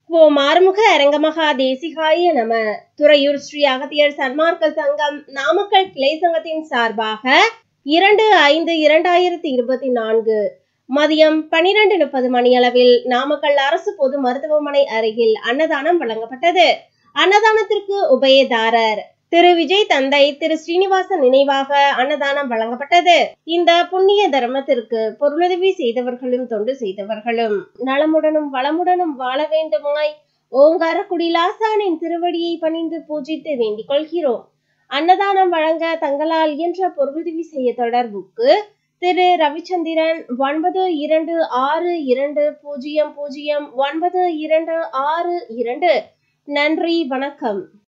ஓம் ஆறுமுக அரங்கமகா தேசிகாய நம துறையூர் ஸ்ரீ அகத்தியர் சன்மார்க்க சங்கம் நாமக்கல் கிளை சங்கத்தின் சார்பாக இரண்டு ஐந்து இரண்டாயிரத்தி இருபத்தி நான்கு மதியம் பனிரெண்டு முப்பது மணியளவில் நாமக்கல் அரசு பொது மருத்துவமனை அருகில் அன்னதானம் வழங்கப்பட்டது அன்னதானத்திற்கு உபயதாரர் திரு விஜய் தந்தை திரு ஸ்ரீனிவாசன் நினைவாக அன்னதானம் வழங்கப்பட்டது இந்த புண்ணிய தர்மத்திற்கு பொருளுதவி செய்தவர்களும் தொண்டு செய்தவர்களும் நலமுடனும் வளமுடனும் வாழ வேண்டுமாய் ஓங்கார குடிலாசானின் திருவடியை பணிந்து பூஜித்து வேண்டிக் கொள்கிறோம் அன்னதானம் வழங்க தங்களால் இயன்ற பொருளுதவி செய்ய தொடர்புக்கு திரு ரவிச்சந்திரன் ஒன்பது இரண்டு ஆறு இரண்டு பூஜ்ஜியம் பூஜ்ஜியம் ஒன்பது இரண்டு ஆறு இரண்டு நன்றி வணக்கம்